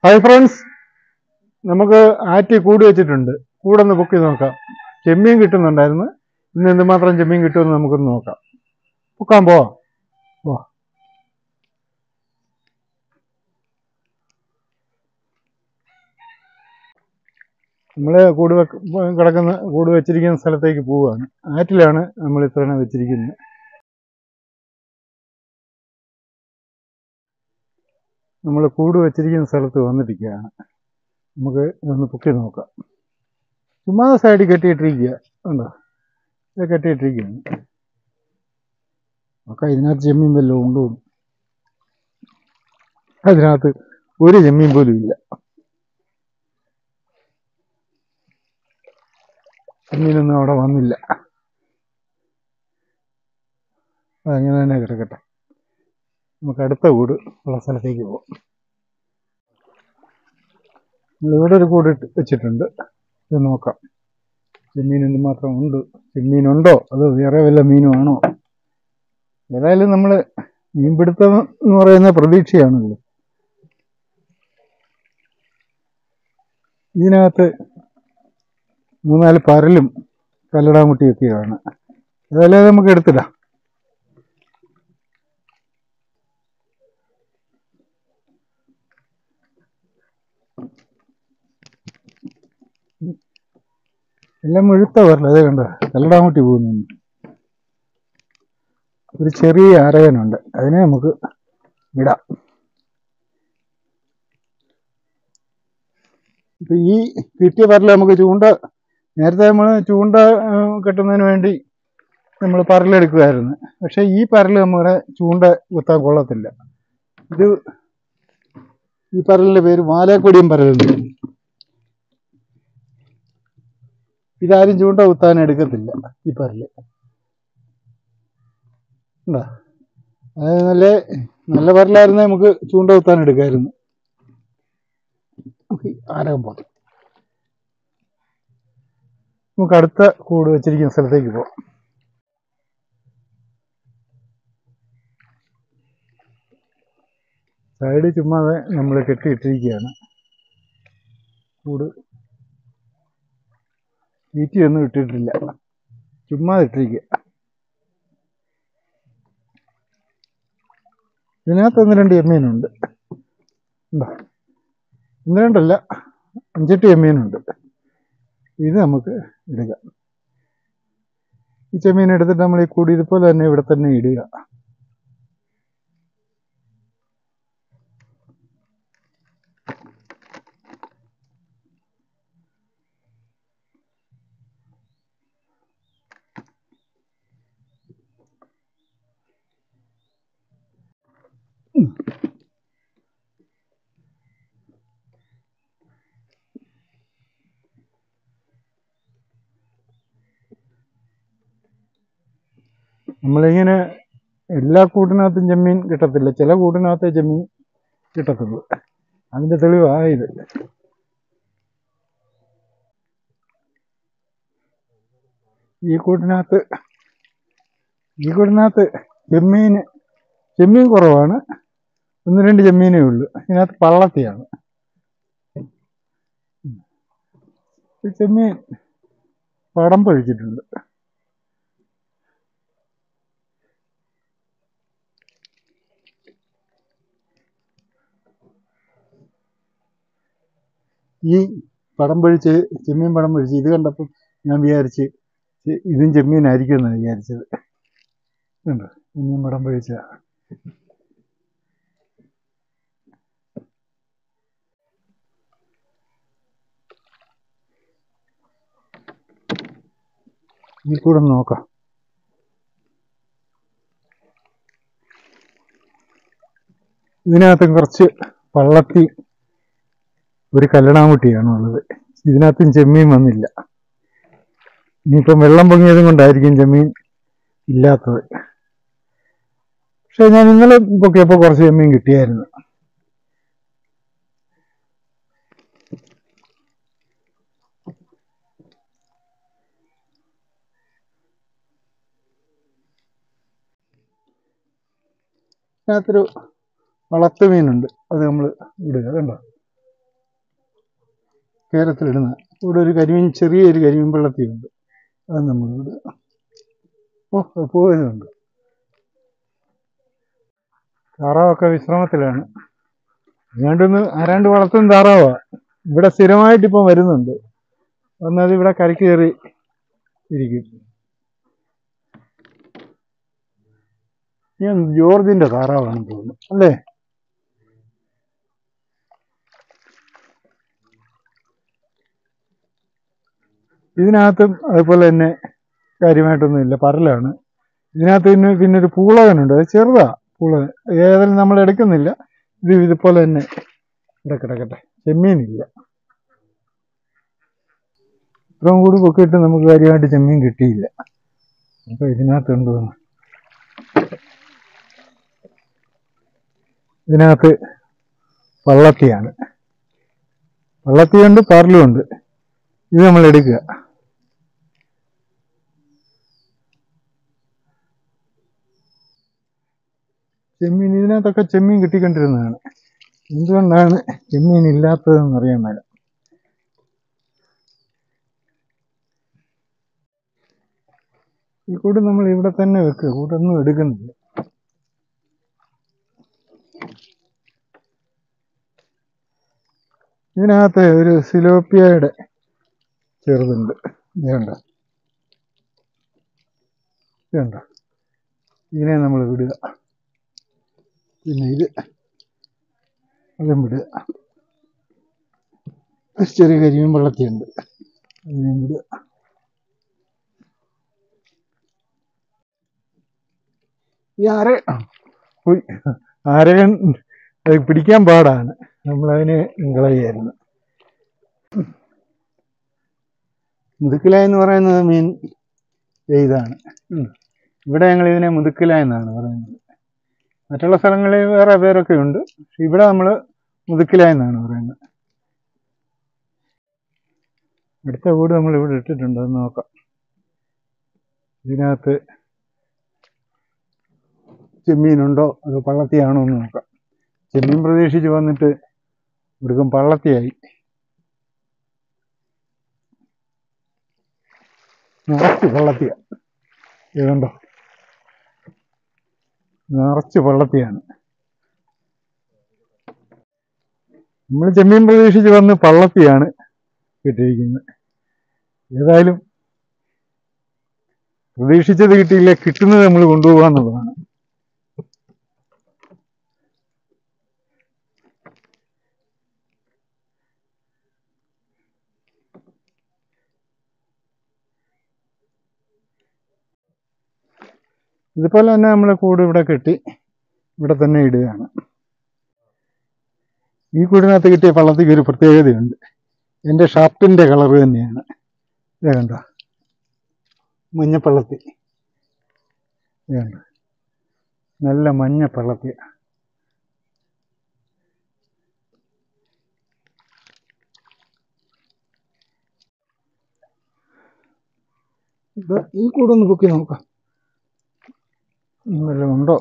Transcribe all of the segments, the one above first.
Hi friends നമുക്ക് ആറ്റി കൂട് വെച്ചിട്ടുണ്ട് കൂടൊന്ന് ബുക്ക് ചെയ്ത് നോക്കാം ചെമ്മീൻ കിട്ടുന്നുണ്ടായിരുന്നു ഇന്ന് എന്തുമാത്രം ചെമ്മീൻ കിട്ടുമെന്ന് നമുക്കൊന്ന് നോക്കാം ബുക്കാൻ പോവാം പോ നമ്മൾ കൂട് വെക്ക് കിടക്കുന്ന കൂട് വെച്ചിരിക്കുന്ന സ്ഥലത്തേക്ക് പോവുകയാണ് ആറ്റിലാണ് നമ്മൾ ഇത്രയാണ് വെച്ചിരിക്കുന്നത് നമ്മൾ കൂട് വെച്ചിരിക്കുന്ന സ്ഥലത്ത് വന്നിരിക്കുകയാണ് നമുക്ക് ഇതൊന്ന് പൊക്കി നോക്കാം ചുമ്മാ സൈഡിൽ കെട്ടിയിട്ടിരിക്കുക ഉണ്ടോ ഇത് കെട്ടിയിട്ടിരിക്കുകയാണ് നോക്കാം ഇതിനകത്ത് ചെമ്മീൻ വല്ലതും ഉണ്ടോ എന്ന്. അതിനകത്ത് ഒരു ചെമ്മീൻ പോലും ഇല്ല ചെമ്മീനൊന്നും അവിടെ വന്നില്ല അതങ്ങനെ തന്നെ കിടക്കട്ടെ നമുക്ക് അടുത്ത കൂട് ഉള്ള സ്ഥലത്തേക്ക് പോകാം നമ്മളിവിടെ ഒരു കൂട് ഇട്ട് വെച്ചിട്ടുണ്ട് ഇത് നോക്കാം ചെമ്മീൻ എന്തുമാത്രം ഉണ്ട് ചെമ്മീനുണ്ടോ അതോ വേറെ വല്ല മീനുമാണോ ഏതായാലും നമ്മൾ മീൻപിടുത്തം എന്ന് പറയുന്ന പ്രതീക്ഷയാണല്ലോ ഇതിനകത്ത് മൂന്നാല് പരലും കല്ലടാമുട്ടിയൊക്കെയാണ് ഏതായാലും അത് നമുക്ക് എടുത്തിടാം എല്ലാം മുഴുത്ത വരല അതേ കണ്ട കല്ലടാമുട്ടി പോകുന്നു ഒരു ചെറിയ അരകനുണ്ട് അതിനെ നമുക്ക് വിടാം ഇപ്പൊ ഈ കിട്ടിയ പരല് നമുക്ക് ചൂണ്ട നേരത്തെ നമ്മൾ ചൂണ്ട ആ, കെട്ടുന്നതിന് വേണ്ടി നമ്മൾ പരലെടുക്കുമായിരുന്നു പക്ഷെ ഈ പരല് നമ്മുടെ ചൂണ്ട കുത്താൻ കൊള്ളത്തില്ല ഇത് ഈ പരലിന്റെ പേര് മാലാക്കൊടിയും പരലെന്ന് ഇതാരും ചൂണ്ട കുത്താൻ എടുക്കത്തില്ല ഈ പരല് ഉണ്ടോ അത് നല്ല നല്ല പരലായിരുന്നേ നമുക്ക് ചൂണ്ട കുത്താൻ എടുക്കാമായിരുന്നു നമുക്ക് ഈ ആരകം പോകാം നമുക്ക് അടുത്ത കൂട് വെച്ചിരിക്കുന്ന സ്ഥലത്തേക്ക് പോകാം സൈഡ് ചുമ്മാതെ നമ്മൾ കെട്ടിയിട്ടിരിക്കുകയാണ് കൂട് തീറ്റിയൊന്നും ഇട്ടിട്ടില്ല ചുമ്മാ ഇട്ടിരിക്കുക ഇതിനകത്ത് ഒന്ന് രണ്ട് ചെമ്മീനുണ്ട് ഉണ്ടോ ഒന്ന് രണ്ടല്ല അഞ്ചെട്ട് ചെമ്മീനുണ്ട് ഇത് നമുക്ക് ഇടുക ഈ ചെമ്മീൻ എടുത്തിട്ട് നമ്മൾ ഈ കൂടി ഇതുപോലെ തന്നെ ഇവിടെ തന്നെ ഇടുക നമ്മളിങ്ങനെ എല്ലാ കൂട്ടിനകത്തും ചെമ്മീൻ കിട്ടത്തില്ല ചില കൂട്ടിനകത്തെ ചെമ്മീൻ കിട്ടത്തുള്ളൂ അതിന്റെ തെളിവായത് ഈ കൂട്ടിനകത്ത് ഈ കൂട്ടിനകത്ത് ചെമ്മീൻ ചെമ്മീൻ കുറവാണ് ഒന്ന് രണ്ട് ചെമ്മീനേ ഉള്ളൂ ഇതിനകത്ത് പള്ളത്തിയാണ് ഈ ചെമ്മീൻ പടം പൊഴിച്ചിട്ടുണ്ട് ഈ പടം പൊഴിച്ച് ചെമ്മീൻ പടം പൊഴിച്ച് ഇത് കണ്ടപ്പോൾ ഞാൻ വിചാരിച്ച് ഇത് ഇതും ചെമ്മീനായിരിക്കും എന്നാണ് വിചാരിച്ചത് കണ്ടോ ചെമ്മീൻ പടം പൊഴിച്ച ഈ കൂടെ ഒന്ന് നോക്കാം ഇതിനകത്ത് കുറച്ച് പള്ളത്തി ഒരു കല്ലടാമുട്ടിയാണ് ഉള്ളത് ഇതിനകത്തും ചെമ്മീൻ വന്നില്ല ഇനിയിപ്പം വെള്ളം പൊങ്ങിയതും കൊണ്ടായിരിക്കും ചെമ്മീൻ ഇല്ലാത്തത് പക്ഷെ ഞാൻ ഇന്നലെ പൊക്കിയപ്പോൾ കുറച്ച് ചെമ്മീൻ കിട്ടിയായിരുന്നു ഇതിനകത്തൊരു വളർത്തു മീനുണ്ട് അത് നമ്മൾ ഇടുക കണ്ടോ കേരളത്തിലിടുന്ന ഇവിടെ ഒരു കരിമീൻ ചെറിയൊരു കരിമീൻ വെള്ളത്തിയുണ്ട് അത് നമ്മളിവിടെ ഓ അത് പോയതുണ്ട് താറാവൊക്കെ വിശ്രമത്തിലാണ് ഏതാണ്ടൊന്ന് ആരാണ്ട് വളർത്തുന്ന താറാവാ ഇവിടെ സ്ഥിരമായിട്ട് ഇപ്പം വരുന്നുണ്ട് വന്നത് ഇവിടെ കരയ്ക്ക് കയറി ഇരിക്കും ഞാൻ ജോർജിന്റെ താറാവാണെന്ന് തോന്നുന്നു അല്ലേ ഇതിനകത്തും അതുപോലെ തന്നെ കാര്യമായിട്ടൊന്നുമില്ല പരലാണ് ഇതിനകത്ത് പിന്നെ പിന്നെ ഒരു പൂളകനുണ്ട് അത് ചെറുതാ പൂളകൻ ഏതായാലും നമ്മൾ എടുക്കുന്നില്ല ഇത് ഇതുപോലെ തന്നെ ഇവിടെ കിടക്കട്ടെ ചെമ്മീനില്ല ഇത്രയും കൂടി പൊക്കിയിട്ട് നമുക്ക് കാര്യമായിട്ട് ചെമ്മീൻ കിട്ടിയില്ല അപ്പൊ ഇതിനകത്ത് എന്തോന്ന് ഇതിനകത്ത് വള്ളത്തിയാണ് വള്ളത്തിയുണ്ട് പരലുമുണ്ട് ഇത് നമ്മൾ എടുക്കുക ചെമ്മീൻ ഇതിനകത്തൊക്കെ ചെമ്മീൻ കിട്ടിക്കൊണ്ടിരുന്നതാണ് എന്തുകൊണ്ടാണ് ചെമ്മീൻ ഇല്ലാത്തതെന്ന് അറിയാൻ മേല ഈ കൂട് നമ്മൾ ഇവിടെ തന്നെ വെക്കുക കൂടൊന്നും എടുക്കുന്നില്ല ഇതിനകത്ത് ഒരു സിലോപ്പിയയുടെ ചെറുതുണ്ട് ഇതുണ്ട ഇതുണ്ട ഇതിനെ നമ്മൾ വിടുക പിന്നെ ഇത് അതും വിടുക ഒരു ചെറിയ കരിമീൻ വെള്ളത്തിയുണ്ട് അതിനെ വിടുക ഈ അര പോയി അരകൻ അത് പിടിക്കാൻ പാടാണ് നമ്മളതിനെ കളയായിരുന്നു മുതുക്കില എന്ന് പറയുന്നത് മീൻ ഇതാണ് ഉം. ഇവിടെ ഞങ്ങൾ ഇതിനെ മുതുക്കില എന്നാണ് പറയുന്നത് മറ്റുള്ള സ്ഥലങ്ങളിൽ വേറെ പേരൊക്കെ ഉണ്ട് പക്ഷെ ഇവിടെ നമ്മൾ മുതുക്കില എന്നാണ് പറയുന്നത് അടുത്ത കൂട് നമ്മൾ ഇവിടെ ഇട്ടിട്ടുണ്ട് അത് നോക്കാം ഇതിനകത്ത് ചെമ്മീനുണ്ടോ അതോ പള്ളത്തിയാണോ എന്ന് നോക്കാം ചെമ്മീൻ പ്രതീക്ഷിച്ച് വന്നിട്ട് ഇവിടുക്കും പള്ളത്തിയായി നിറച്ച് പള്ളത്തിയ ഇതുണ്ടോ നിറച്ച് പള്ളത്തിയാണ് നമ്മൾ ചെമ്മീൻ പ്രതീക്ഷിച്ച് വന്ന് പള്ളത്തിയാണ് കിട്ടിയിരിക്കുന്നത് ഏതായാലും പ്രതീക്ഷിച്ചത് കിട്ടിയില്ല കിട്ടുന്നത് നമ്മൾ കൊണ്ടുപോകുക എന്നുള്ളതാണ് ഇതുപോലെ തന്നെ നമ്മൾ കൂട് ഇവിടെ കെട്ടി ഇവിടെ തന്നെ ഇടുകയാണ് ഈ കൂടിനകത്ത് കിട്ടിയ പള്ളത്തിക്ക് ഒരു പ്രത്യേകതയുണ്ട് എൻ്റെ ഷർട്ടിൻ്റെ കളർ തന്നെയാണ് ഇത് കണ്ടോ മഞ്ഞപ്പള്ളത്തി ഇത് കണ്ടോ നല്ല മഞ്ഞ പള്ളത്തി ഇത് ഈ കൂടൊന്ന് പൊക്കി നോക്കാം വല്ലതും ഉണ്ടോ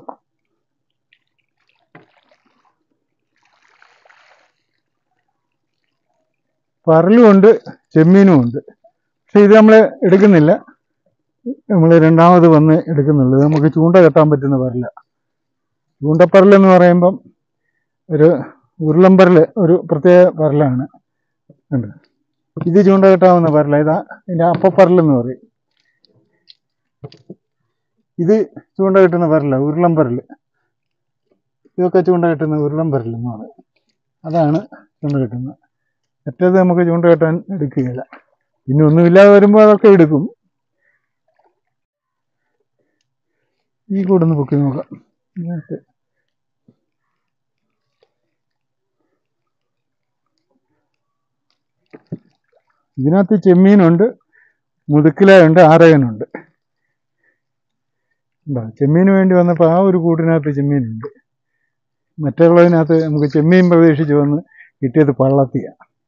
പരലും ഉണ്ട് ചെമ്മീനും ഉണ്ട് പക്ഷെ ഇത് നമ്മൾ എടുക്കുന്നില്ല നമ്മൾ രണ്ടാമത് വന്ന് എടുക്കുന്നുള്ളൂ ഇത് നമുക്ക് ചൂണ്ട കെട്ടാൻ പറ്റുന്ന പരല ചൂണ്ടപ്പരൽ എന്ന് പറയുമ്പം ഒരു ഉരുളമ്പരൽ ഒരു പ്രത്യേക പരലാണ് ഉണ്ട് ഇത് ചൂണ്ട കെട്ടാവുന്ന പരല ഇതാ ഇതിൻ്റെ അപ്പപ്പരൽ എന്ന് പറയും ഇത് ചൂണ്ട കിട്ടുന്ന പരല ഉരുളമ്പരൽ ഇതൊക്കെ ചൂണ്ട കിട്ടുന്ന ഉരുളമ്പരൽ എന്ന് പറയും അതാണ് ചൂണ്ട കിട്ടുന്നത് മറ്റേത് നമുക്ക് ചൂണ്ട കെട്ടാൻ എടുക്കുകയില്ല പിന്നെ ഒന്നുമില്ലാതെ വരുമ്പോൾ അതൊക്കെ എടുക്കും ഈ കൂടൊന്ന് പൊക്കി നോക്കാം ഇതിനകത്ത് ഇതിനകത്ത് ചെമ്മീനുണ്ട് മുതുക്കിലയുണ്ട് ആരകനുണ്ട് ഉണ്ടോ ചെമ്മീന് വേണ്ടി വന്നപ്പോൾ ആ ഒരു കൂട്ടിനകത്ത് ചെമ്മീനുണ്ട് മറ്റുള്ളതിനകത്ത് നമുക്ക് ചെമ്മീൻ പ്രതീക്ഷിച്ച് വന്ന് കിട്ടിയത് പള്ളത്തിയ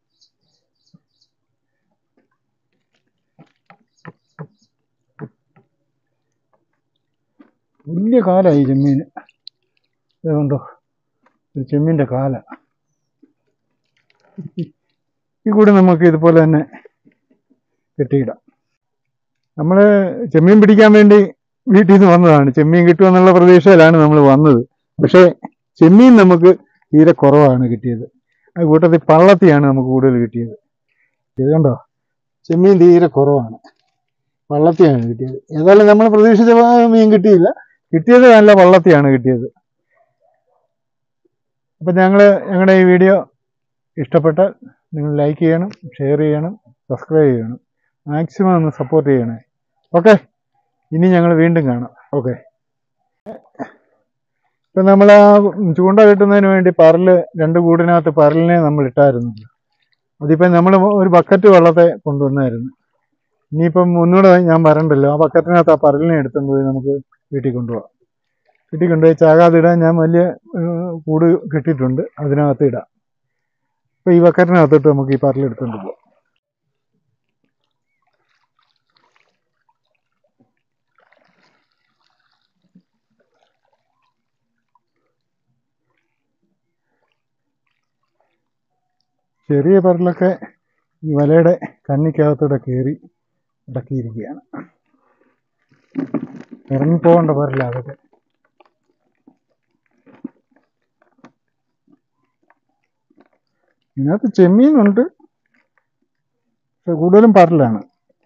വലിയ കാലായി ചെമ്മീന് ഇതുകൊണ്ടോ ഒരു ചെമ്മീൻ്റെ കാല ഈ കൂട് നമുക്ക് ഇതുപോലെ തന്നെ കെട്ടിയിടാം നമ്മൾ ചെമ്മീൻ പിടിക്കാൻ വേണ്ടി വീട്ടിൽ നിന്ന് വന്നതാണ് ചെമ്മീൻ കിട്ടുമെന്നുള്ള പ്രതീക്ഷയിലാണ് നമ്മൾ വന്നത് പക്ഷേ ചെമ്മീൻ നമുക്ക് തീരെ കുറവാണ് കിട്ടിയത് ആ കൂട്ടത്തിൽ പള്ളത്തിയാണ് നമുക്ക് കൂടുതൽ കിട്ടിയത് ഇത് കണ്ടോ ചെമ്മീൻ തീരെ കുറവാണ് വള്ളത്തിയാണ് കിട്ടിയത് ഏതായാലും നമ്മൾ പ്രതീക്ഷിച്ച പ- മീൻ കിട്ടിയില്ല കിട്ടിയത് നല്ല വള്ളത്തിയാണ് കിട്ടിയത് അപ്പം ഞങ്ങൾ ഞങ്ങളുടെ ഈ വീഡിയോ ഇഷ്ടപ്പെട്ടാൽ നിങ്ങൾ ലൈക്ക് ചെയ്യണം ഷെയർ ചെയ്യണം സബ്സ്ക്രൈബ് ചെയ്യണം മാക്സിമം ഒന്ന് സപ്പോർട്ട് ചെയ്യണേ ഓക്കെ ഇനി ഞങ്ങൾ വീണ്ടും കാണാം ഓക്കെ ഇപ്പം നമ്മൾ ആ ചൂണ്ട കിട്ടുന്നതിന് വേണ്ടി പരല് രണ്ട് കൂടിനകത്ത് പരലിനെ നമ്മൾ ഇട്ടായിരുന്നല്ലോ അതിപ്പം നമ്മൾ ഒരു ബക്കറ്റ് വെള്ളത്തെ കൊണ്ടുവന്നായിരുന്നു ഇനിയിപ്പം ഒന്നുകൂടെ ഞാൻ വരണ്ടല്ലോ ആ ബക്കറ്റിനകത്ത് ആ പരലിനെ എടുത്തുകൊണ്ട് പോയി നമുക്ക് വീട്ടിൽ കൊണ്ടുപോകാം വീട്ടിൽ കൊണ്ടുപോയി ചാകാതെ ഇടാൻ ഞാൻ വലിയ ഏർ, കൂട് കിട്ടിയിട്ടുണ്ട് അതിനകത്ത് ഇടാം അപ്പോൾ ഈ ബക്കറ്റിനകത്തോട്ട് നമുക്ക് ഈ പരൽ എടുത്തുകൊണ്ട് പോകാം ചെറിയ പരലൊക്കെ ഈ വലയുടെ കണ്ണിക്കകത്തൂടെ കയറി അടക്കിയിരിക്കുകയാണ് ഇറങ്ങിപ്പോകേണ്ട പരല അതൊക്കെ ഇതിനകത്ത് ചെമ്മീനുണ്ട് പക്ഷെ കൂടുതലും പരലാണ്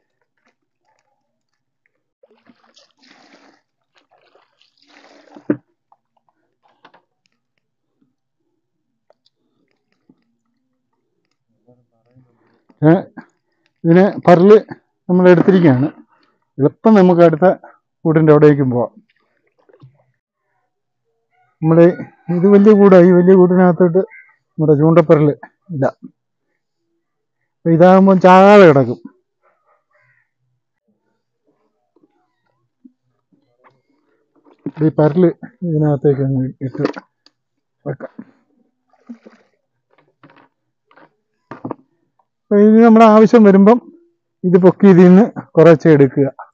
ഏ, ഇതിന് പരല് നമ്മൾ എടുത്തിരിക്കുകയാണ് എളുപ്പം നമുക്ക് അടുത്ത കൂടിൻ്റെ അവിടേക്കും പോവാം നമ്മുടെ ഇത് വലിയ കൂടാണ് ഈ വലിയ കൂടിനകത്തോട്ട് നമ്മുടെ ചൂണ്ടപ്പരൽ ഇടാം അപ്പൊ ഇതാകുമ്പോൾ ചാകാതെ കിടക്കും ഈ പരല് ഇതിനകത്തേക്ക് അങ്ങ് ഇട്ട് വെക്കാം അപ്പൊ ഇത് നമ്മുടെ ആവശ്യം വരുമ്പം ഇത് പൊക്കി ഇതിൽ നിന്ന് കുറച്ച് എടുക്കുക